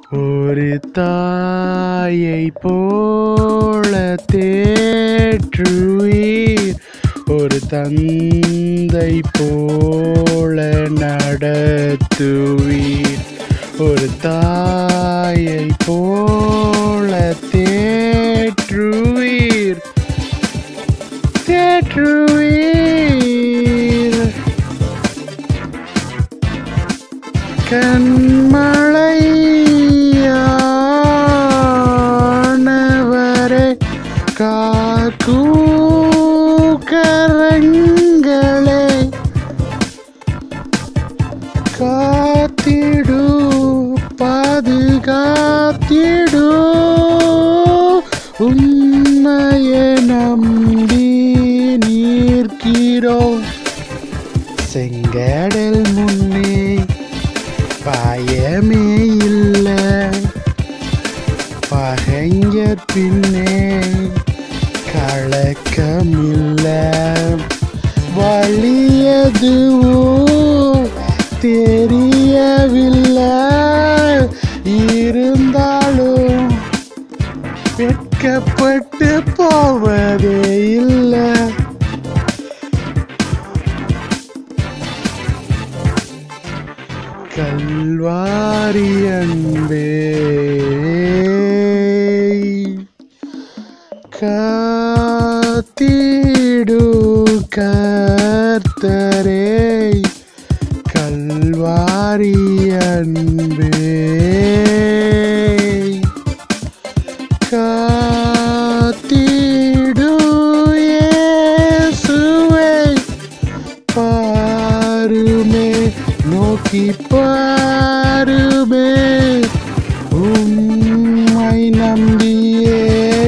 ஒரு தாயை போல தேற்றுவீர் ஒரு தந்தை போல நடத்துவீர் ஒரு தாயை போல தேற்றுவீர் தேற்றுவீர் கண்மழையானவரே காக்கூ கரங்களே காத்திடு பாதுகாத்திடு உண்மையை நம்பி நிற்கிறோம் செங்கடல் முன்னே பயமே இல்லை பகைஞர் பின்னே கலக்கமில்ல வழியதுவோ தெரியவில்லை இருந்தாலும் வெட்கப்பட்டு போவதே இல்லை கல்வாரி அன்பே காத்திடு கர்த்தரே கல்வாரி அன்பே காத்திடு இயேசுவே பாருமே நோக்கி பாருமே உம்மை நம்பியே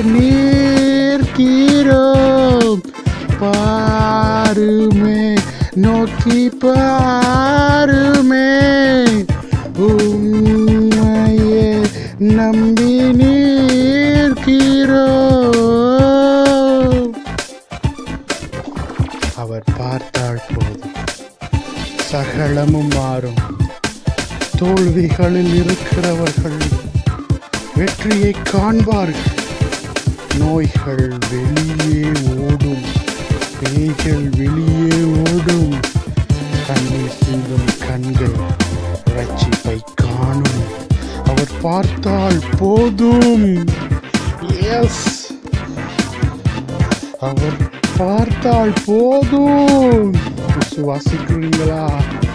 நிற்கிறோம் பாருமே நோக்கி பாருமே உம்மையே நம்பி நிற்கிறோம் அவர் பார்த்தால் போதும் சகலமும் மாறும் தோல்விகளில் இருக்கிறவர்கள் வெற்றியை காண்பார்கள் நோய்கள் வெளியே ஓடும் பேய்கள் வெளியே ஓடும் கண்ணீர் சிந்தும் கண்கள் ரட்சிப்பை காணும் அவர் பார்த்தால் போதும் எஸ் அவர் பார்த்தால் போதும் விசுவாசிக்கிறீங்களா